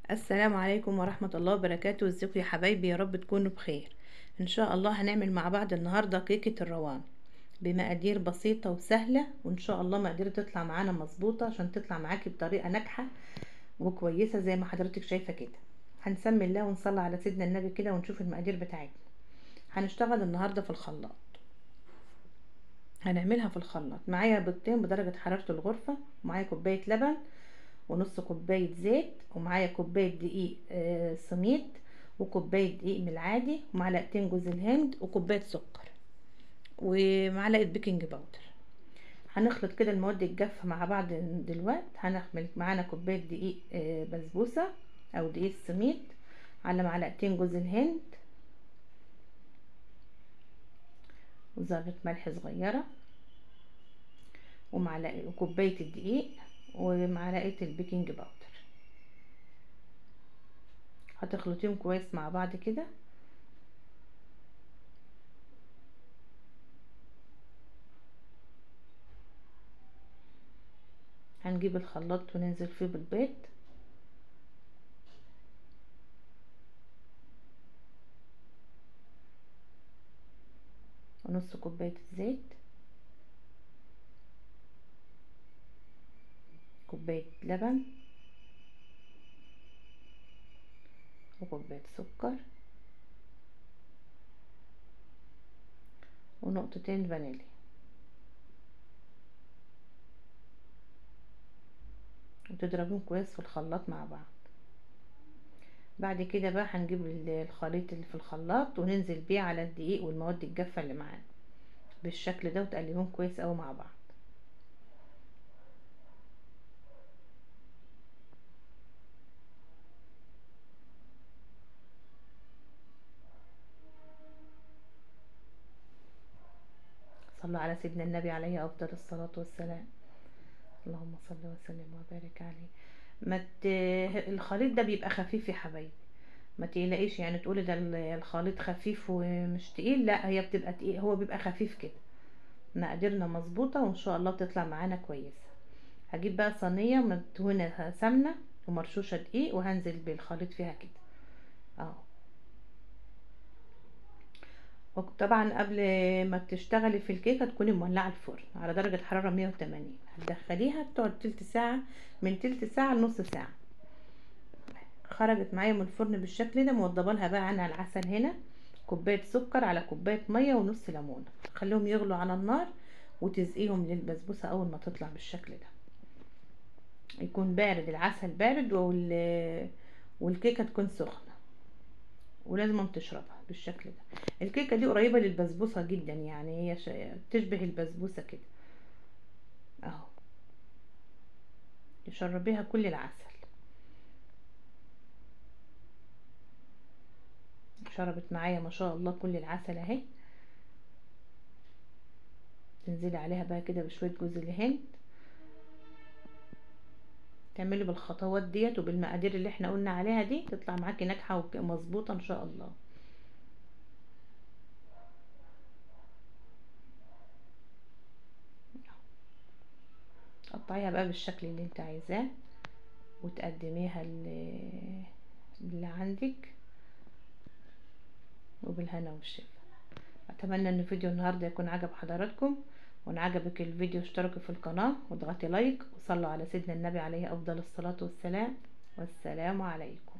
السلام عليكم ورحمة الله وبركاته ازيكم يا حبايبي يا رب تكونوا بخير ان شاء الله هنعمل مع بعض النهاردة كيكة الروان بمقادير بسيطة وسهلة وان شاء الله مقادير تطلع معانا مظبوطة عشان تطلع معاكي بطريقة ناجحة وكويسة زي ما حضرتك شايفة كده هنسمي الله ونصلي على سيدنا النبي كده ونشوف المقادير بتاعتنا هنشتغل النهاردة في الخلاط هنعملها في الخلاط معايا بيضتين بدرجة حرارة الغرفة ومعايا كوباية لبن ونص كوباية زيت ومعايا كوباية دقيق آه سميد وكوباية دقيق من العادي ومعلقتين جوز الهند وكوباية سكر ومعلقة بيكنج باودر هنخلط كده المواد الجافة مع بعض دلوقتي هنعمل معانا كوباية دقيق آه بسبوسة او دقيق سميد على معلقتين جوز الهند وذرة ملح صغيرة ومعلقة وكوباية الدقيق ومعلقة البيكنج باودر هتخلطيهم كويس مع بعض كده هنجيب الخلاط وننزل فيه بالبيض ونص كوباية الزيت كوباية لبن وكوباية سكر ونقطتين فانيليا وتضربهم كويس في الخلاط مع بعض بعد كده بقى هنجيب الخليط اللي في الخلاط وننزل بيه على الدقيق والمواد الجافة اللي معانا بالشكل ده وتقلبهم كويس اوي مع بعض صلوا على سيدنا النبي عليه افضل الصلاة والسلام اللهم صل وسلم وبارك عليه ما ت... الخليط ده بيبقى خفيف يا حبايبي ما تقلقيش يعني تقولي ده الخليط خفيف ومش تقيل لا هي بتبقى تقيل هو بيبقى خفيف كده مقاديرنا مظبوطة وان شاء الله بتطلع معانا كويسة هجيب بقى صينية مدهونة سمنة ومرشوشة دقيق وهنزل بالخليط فيها كده اهو طبعا قبل ما تشتغلي في الكيكه تكوني مولعه الفرن على درجه حراره 180 هتدخليها تقعد تلت ساعه من تلت ساعه لنص ساعه خرجت معايا من الفرن بالشكل ده موضبه لها بقى عنها العسل هنا كوبايه سكر على كوبايه ميه ونص ليمونه خليهم يغلوا على النار وتزقيهم للبسبوسه اول ما تطلع بالشكل ده يكون بارد العسل بارد وال... والكيكه تكون سخنه ولازم تشربها بالشكل ده الكيكه دي قريبه للبسبوسه جدا يعني هي ش... تشبه البسبوسه كده اهو تشربيها كل العسل شربت معايا ما شاء الله كل العسل اهي تنزلي عليها بقى كده بشويه جوز الهند تعملي بالخطوات ديت وبالمقادير اللي احنا قلنا عليها دي تطلع معاكي ناجحه ومظبوطه ان شاء الله قطعيها بقى بالشكل اللي انت عايزاه وتقدميها اللي عندك وبالهنا والشفا اتمنى ان فيديو النهارده يكون عجب حضراتكم وان عجبك الفيديو اشتركي في القناه واضغطي لايك وصلوا على سيدنا النبي عليه افضل الصلاه والسلام والسلام عليكم